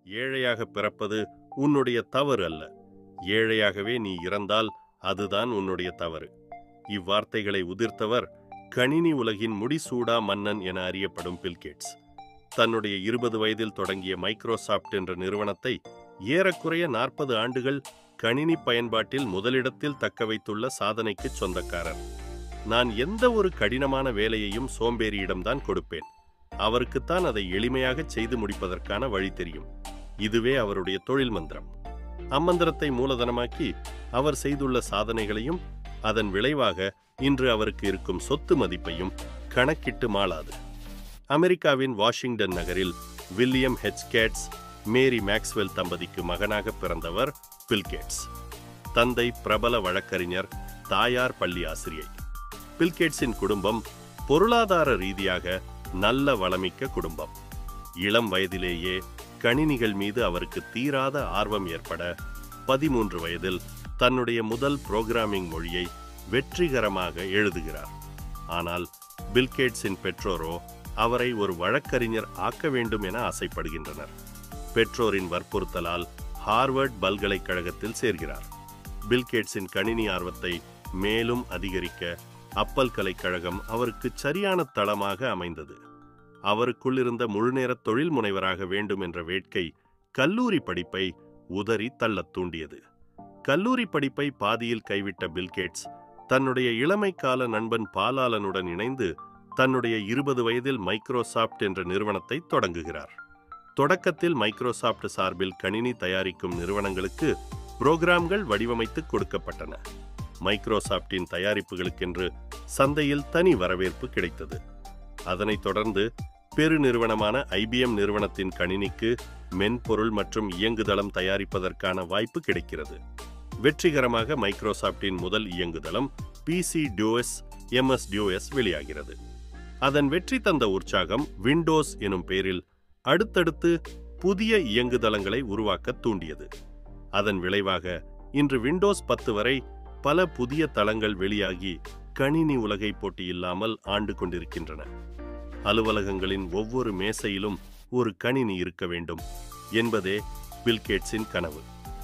ஏழையாக பிறப்பது உன்னுடைய தவறு அல்ல ஏழையாகவே நீ இறந்தால் அதுதான் உன்னுடைய தவறு இவ்வார்த்தைகளை உதிர்த்தவர் கணினி உலகின் முடிசூடா மன்னன் என அறியப்படும் பில்கேட்ஸ் தன்னுடைய இருபது வயதில் தொடங்கிய மைக்ரோசாப்ட் என்ற நிறுவனத்தை ஏறக்குறைய நாற்பது ஆண்டுகள் கணினி பயன்பாட்டில் முதலிடத்தில் தக்க வைத்துள்ள சாதனைக்கு சொந்தக்காரர் நான் எந்த ஒரு கடினமான வேலையையும் சோம்பேறியிடம்தான் கொடுப்பேன் அவருக்குத்தான் அதை எளிமையாக செய்து முடிப்பதற்கான வழி தெரியும் இதுவே அவருடைய தொழில் மந்திரம் அம்மந்திரத்தை மூலதனமாக்கி அவர் செய்துள்ள சாதனைகளையும் அதன் விளைவாக இன்று அவருக்கு இருக்கும் சொத்து மதிப்பையும் கணக்கிட்டு மாளாது அமெரிக்காவின் வாஷிங்டன் நகரில் William H Gates Mary Maxwell தம்பதிக்கு மகனாக பிறந்தவர் பில்கேட்ஸ் தந்தை பிரபல வழக்கறிஞர் தாயார் பள்ளி ஆசிரியை பில்கேட்ஸின் குடும்பம் பொருளாதார ரீதியாக நல்ல வளமிக்க குடும்பம் இளம் வயதிலேயே கணினிகள் மீது அவருக்கு தீராத ஆர்வம் ஏற்பட பதிமூன்று வயதில் தன்னுடைய முதல் புரோகிராமிங் மொழியை வெற்றிகரமாக எழுதுகிறார் ஆனால் பில்கேட்ஸின் பெற்றோரோ அவரை ஒரு வழக்கறிஞர் ஆக்க வேண்டும் என ஆசைப்படுகின்றனர் பெற்றோரின் வற்புறுத்தலால் ஹார்வர்ட் பல்கலைக்கழகத்தில் சேர்கிறார் பில்கேட்ஸின் கணினி ஆர்வத்தை மேலும் அதிகரிக்க அப்பல்கலைக்கழகம் அவருக்கு சரியான தளமாக அமைந்தது அவருக்குள் இருந்த முழுநேர தொழில் முனைவராக வேண்டும் என்ற வேட்கை கல்லூரி படிப்பை உதறி தள்ளத் தூண்டியது கல்லூரி படிப்பை பாதியில் கைவிட்ட பில்கேட்ஸ் தன்னுடைய இளமை கால நண்பன் பாலாலனுடன் இணைந்து தன்னுடைய இருபது வயதில் மைக்ரோசாப்ட் என்ற நிறுவனத்தை தொடங்குகிறார் தொடக்கத்தில் மைக்ரோசாப்ட் சார்பில் கணினி தயாரிக்கும் நிறுவனங்களுக்கு புரோகிராம்கள் வடிவமைத்து கொடுக்கப்பட்டன மைக்ரோசாப்டின் தயாரிப்புகளுக்கென்று சந்தையில் தனி வரவேற்பு கிடைத்தது அதனைத் தொடர்ந்து பெரு நிறுவனமான ஐபிஎம் நிறுவனத்தின் கணினிக்கு மென்பொருள் மற்றும் இயங்குதளம் தயாரிப்பதற்கான வாய்ப்பு கிடைக்கிறது வெற்றிகரமாக மைக்ரோசாப்டின் முதல் இயங்குதளம் பிசி டியூஎஸ் எம்எஸ் டியூஎஸ் வெளியாகிறது அதன் வெற்றி தந்த உற்சாகம் விண்டோஸ் எனும் பெயரில் அடுத்தடுத்து புதிய இயங்குதளங்களை உருவாக்க தூண்டியது அதன் விளைவாக இன்று விண்டோஸ் பத்து வரை பல புதிய தளங்கள் வெளியாகி கணினி உலகை போட்டியில்லாமல் ஆண்டு கொண்டிருக்கின்றன அலுவலகங்களின் ஒவ்வொரு மேசையிலும் ஒரு கணினி இருக்க வேண்டும் என்பதே பில்கேட்ஸின் கனவு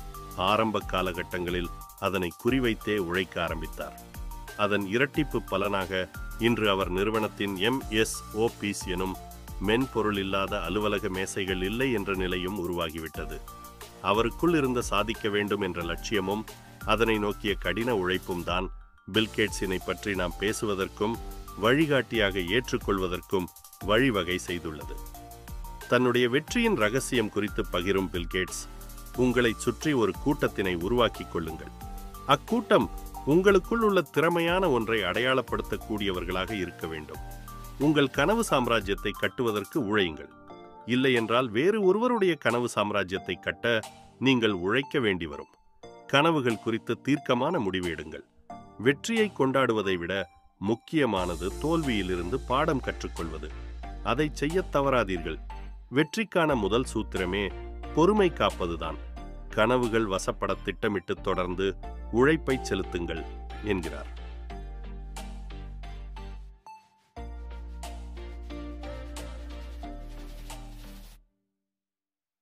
ஆரம்ப காலகட்டங்களில் அதனை குறிவைத்தே உழைக்க ஆரம்பித்தார் அதன் இரட்டிப்பு பலனாக இன்று அவர் நிறுவனத்தின் எம்எஸ்ஓபிஸ் எனும் மென்பொருள் இல்லாத அலுவலக மேசைகள் இல்லை என்ற நிலையும் உருவாகிவிட்டது அவருக்குள் இருந்த சாதிக்க வேண்டும் என்ற லட்சியமும் அதனை நோக்கிய கடின உழைப்பும் தான் பில்கேட்ஸினை பற்றி நாம் பேசுவதற்கும் வழிகாட்டியாக ஏற்றுக்கொள்வதற்கும் வழிவகை செய்துள்ளது தன்னுடைய வெற்றியின் ரகசியம் குறித்து பகிரும் பில்கேட்ஸ் உங்களைச் சுற்றி ஒரு கூட்டத்தினை உருவாக்கிக் கொள்ளுங்கள் அக்கூட்டம் உங்களுக்குள் உள்ள திறமையான ஒன்றை அடையாளப்படுத்தக்கூடியவர்களாக இருக்க வேண்டும் உங்கள் கனவு சாம்ராஜ்யத்தை கட்டுவதற்கு உழையுங்கள் இல்லையென்றால் வேறு ஒருவருடைய கனவு சாம்ராஜ்யத்தை கட்ட நீங்கள் உழைக்க வேண்டி வரும் கனவுகள் குறித்து தீர்க்கமான முடிவு எடுங்கள் வெற்றியை கொண்டாடுவதை விட முக்கியமானது தோல்வியிலிருந்து பாடம் கற்றுக்கொள்வது அதை செய்யத் தவறாதீர்கள் வெற்றிக்கான முதல் சூத்திரமே பொறுமை காப்பதுதான் கனவுகள் வசப்பட திட்டமிட்டு தொடர்ந்து உழைப்பை செலுத்துங்கள் என்கிறார்